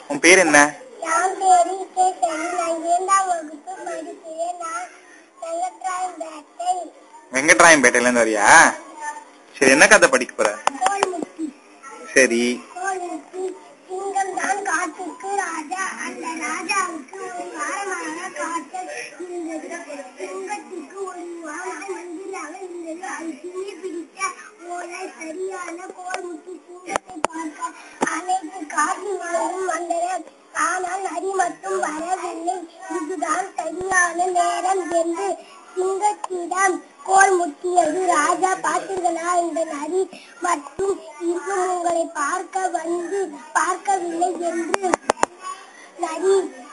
உன் பேர் என்ன என் பேரு கேசரி நான் இரண்டாம் வகுப்பு படிக்கிறேன் நான் வெங்கட்ராயம்பேட்டை வெங்கட்ராயம்பேட்டையில இருந்து வரியா சரி என்ன கதை படிக்க போற கோல்முட்டி சரி கோல்முட்டி சிங்கம் தான் காட்டுக்கு ராஜா அந்த ராஜாவுக்கு ஒரு வாரமாக காட்டல் இருந்தது சிங்கத்துக்கு ஒரு வாரம் மந்திராக இருந்தது அது திணி பிடித்த ஓலை சரியான கோல்முட்டி சிங்கத்தை பார்க்க அனைத்து காட்டுகளும் வந்தன ஆனால் நரி மட்டும் வரவில்லை இதுதான் சரியான நேரம் என்று சிங்கத்திடம் கோல் முட்டியது ராஜா பார்த்தீர்களா இந்த நரி மற்றும் இன்னும் உங்களை பார்க்க வந்து பார்க்கவில்லை என்று நரி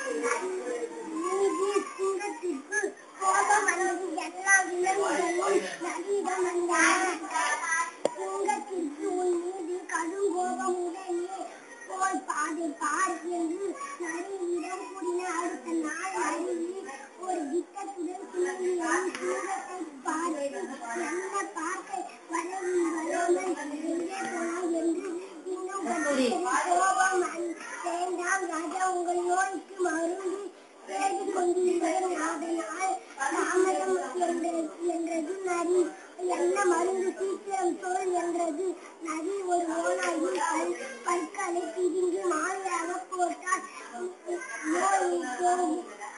மீது சிங்கத்திற்கு கோபம் வந்தது எல்லா விலங்குகளும் நரியிடம் வந்தன சிங்கத்திற்கு உன் மீது கடும் கோபம் உடனே போய் பாதை பார் என்று நரியிடம் கூறின அடுத்த நாள் நரி ஒரு திட்டத்துடன் கிளம்பினான் சிங்கத்தை பார்த்து என்ன பார்க்க வரவி வராமல் எங்கே போனாய் என்று இன்னும் கத்தியது. கோபம் வந்~ வேண்டாம் ராஜா உங்கள் நோய்க்கு மருந்து தேடிக் கொண்டிருக்கிறேன் அதனால் தாமதம் என்றது என்றது நரி என்ன மருந்து சீக்கிரம் சொல் என்றது நரி ஒரு ஓனாயில் பல் பற்களை பிரிந்து மாலையாக போட்டால் நோய் போகும்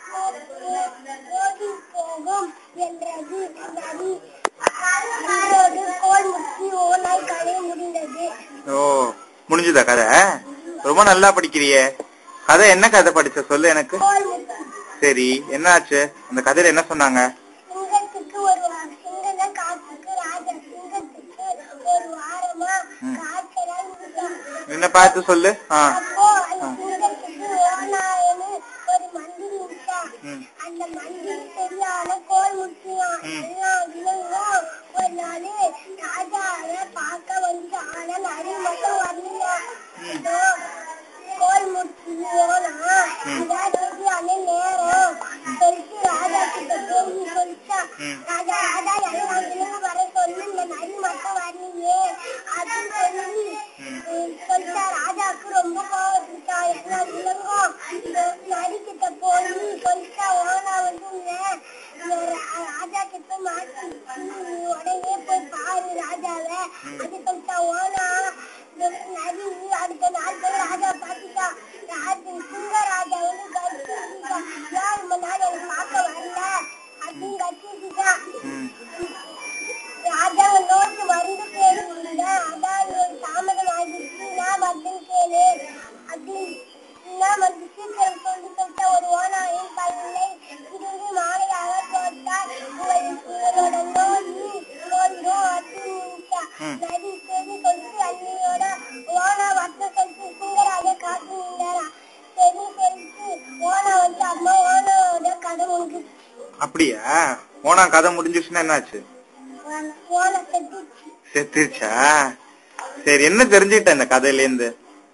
ஓடி போகும் என்றது நரி அதோடு கோல் முற்றி ஓனாய் கதை முடிந்தது ஓ முடிஞ்சுதா கதை ரொம்ப நல்லா படிக்கிறியே கதை என்ன கதை படிச்ச சொல்லு எனக்கு கோல் முற்றி சரி என்னாச்சு அந்த கதையில என்ன சொன்னாங்க சிங்கத்துக்கு ஒரு வா- சிங்கங்க காட்டுக்கு ராஜா சிங்கத்துக்கு ஒரு வாரமா ம். காய்ச்சலால் இருந்தான். என்ன பார்த்து சொல்லு ஆ அப்போ அந்த சிங்கத்துக்கு ஓநாயன்னு ஒரு மந்திரி இருந்தான். ம். அந்த மந்திரி சரியான கோல் முட்டினான் ம். எல்லா விலங்கும் ஒரு நாள் ராஜாவை பார்க்க வந்து ஆனா நரி மட்டும் வரல இதோ கோல் முட்டி ஓனா அதான் சரியான நேரம் சொல்லிட்டு ராஜா கிட்ட போய் சொல்லிட்டான் ம். ராஜா ராஜா எல்லா விலங்கும் வர சொல்லு இந்த நரி மட்டும் வரலையே அப்படின்னு சொல்லி ம். சொல்லிட்டா ராஜாவுக்கு ரொம்ப கோவப்பட்டா எல்லா விலங்கும் இந்த நரி கிட்ட போய் சொல்லிட்டா ஓனா வந்து உன்னை இந்த ரா- ராஜா கிட்ட மாட்டி நீ உடனே போய் பாரு ராஜாவை அது சொல்லிட்டா ஓனா இந்த நரி அடுத்த நாள் போய் ராஜா பார்த்துட்டா ராஜா சிங்க ராஜா வந்து கடிச்சிருக்கா ஏன் இவ்வளவு நாள் எனக்கு பார்க்க வரல அப்படின்னு கடிச்சிருக்கா ம். ராஜா நோட்டு மருந்து கேளுங்க அதான் ஒரு தாமதம் ஆகிடுச்சு நான் வந்து கேளு அப்படின்னு நான் வந்து சீக்கிரம் சொல்லி சொல்லிட்ட ஒரு ஓனாயின் பல்லை இருந்து மாலையாக போட்டால் உங்கள் உங்களோட நோய் நோயும் அப்படின்னுட்டா ம். நரி சரி சொல்லிட்டு அண்ணியோட ஓனா வட்ட சொல்லிட்டு சிங்கராஜா காத்து நின்றாரா சரி சொல்லிட்டு ஓனா வந்து அம்மா ஓனாவோட கதை முடிஞ்சு அப்படியா போனா கதை முடிஞ்சிருச்சுன்னா என்னாச்சு ஓனை செத்துச்சு செத்துருச்சா சரி என்ன தெரிஞ்சுக்கிட்ட இந்த கதையில இருந்து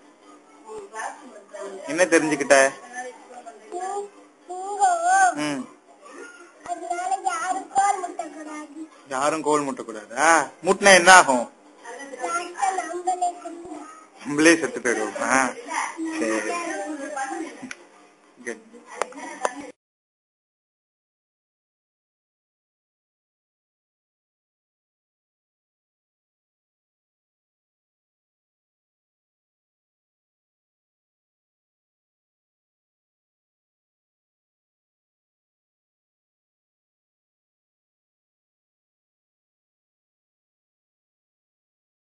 என்ன தெரிஞ்சுக்கிட்ட சிங்கம் சிங்கம் ம் அதனால யாரும் கோல் முட்டக்கூடாது யாரும் கோல் முட்டக்கூடாதா முட்டினா என்ன ஆகும் லாஸ்டா நம்மளே குடிக்கணும். நம்மளே செத்து போயிடுவோமா சரி